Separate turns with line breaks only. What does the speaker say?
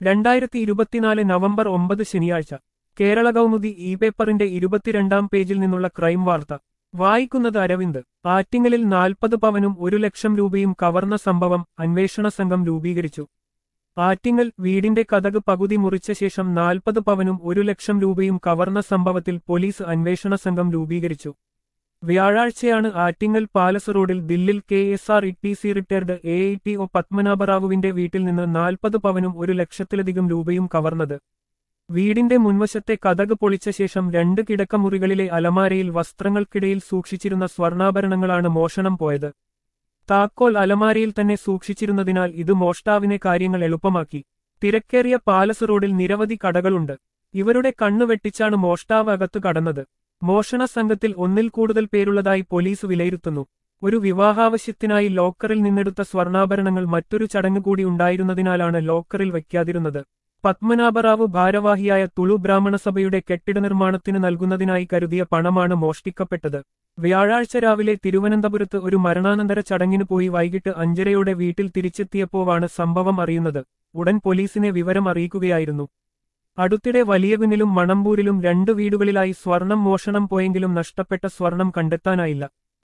രണ്ടായിരത്തി ഇരുപത്തിനാല് നവംബർ ഒമ്പത് ശനിയാഴ്ച കേരള കൗമുദി ഇ പേപ്പറിന്റെ ഇരുപത്തിരണ്ടാം പേജിൽ നിന്നുള്ള ക്രൈം വാർത്ത വായിക്കുന്നത് അരവിന്ദ് ആറ്റിങ്ങലിൽ നാൽപ്പത് പവനും ഒരു ലക്ഷം രൂപയും കവർന്ന സംഭവം അന്വേഷണ സംഘം രൂപീകരിച്ചു ആറ്റിങ്ങൽ വീടിന്റെ കതക് പകുതി മുറിച്ച ശേഷം നാൽപ്പത് പവനും ഒരു ലക്ഷം രൂപയും കവർന്ന സംഭവത്തിൽ പോലീസ് അന്വേഷണ സംഘം രൂപീകരിച്ചു വ്യാഴാഴ്ചയാണ് ആറ്റിങ്ങൽ പാലസ് റോഡിൽ ദില്ലിൽ K S R E T C retired A I T O പത്മനാഭറാവുവിന്റെ വീട്ടിൽ നിന്ന് നാൽപ്പത് പവനും ഒരു ലക്ഷത്തിലധികം രൂപയും കവർന്നത് വീടിന്റെ മുൻവശത്തെ കതക് പൊളിച്ച ശേഷം രണ്ട് കിടക്കമുറികളിലെ അലമാരയിൽ വസ്ത്രങ്ങൾക്കിടയിൽ സൂക്ഷിച്ചിരുന്ന സ്വർണ്ണാഭരണങ്ങളാണ് മോഷണം പോയത് താക്കോൽ അലമാരയിൽ തന്നെ സൂക്ഷിച്ചിരുന്നതിനാൽ ഇത് മോഷ്ടാവിനെ കാര്യങ്ങൾ എളുപ്പമാക്കി തിരക്കേറിയ പാലസ് റോഡിൽ നിരവധി കടകളുണ്ട് ഇവരുടെ കണ്ണു വെട്ടിച്ചാണ് മോഷ്ടാവ് അകത്തു കടന്നത് മോഷണ സംഘത്തിൽ ഒന്നിൽ കൂടുതൽ പേരുള്ളതായി പോലീസ് വിലയിരുത്തുന്നു ഒരു വിവാഹാവശ്യത്തിനായി ലോക്കറിൽ നിന്നെടുത്ത സ്വർണ്ണാഭരണങ്ങൾ മറ്റൊരു ചടങ്ങ് കൂടി ഉണ്ടായിരുന്നതിനാലാണ് ലോക്കറിൽ വയ്ക്കാതിരുന്നത് പത്മനാഭറാവു ഭാരവാഹിയായ തുളു ബ്രാഹ്മണ സഭയുടെ കെട്ടിട നിർമ്മാണത്തിന് നൽകുന്നതിനായി കരുതിയ പണമാണ് മോഷ്ടിക്കപ്പെട്ടത് വ്യാഴാഴ്ച രാവിലെ തിരുവനന്തപുരത്ത് ഒരു മരണാനന്തര ചടങ്ങിന് പോയി വൈകിട്ട് അഞ്ചരയോടെ വീട്ടിൽ തിരിച്ചെത്തിയപ്പോഴാണ് സംഭവം അറിയുന്നത് ഉടൻ പോലീസിനെ വിവരം അറിയിക്കുകയായിരുന്നു അടുത്തിടെ വലിയകുന്നിലും മണമ്പൂരിലും രണ്ടു വീടുകളിലായി സ്വർണം മോഷണം പോയെങ്കിലും നഷ്ടപ്പെട്ട സ്വർണം കണ്ടെത്താനായില്ല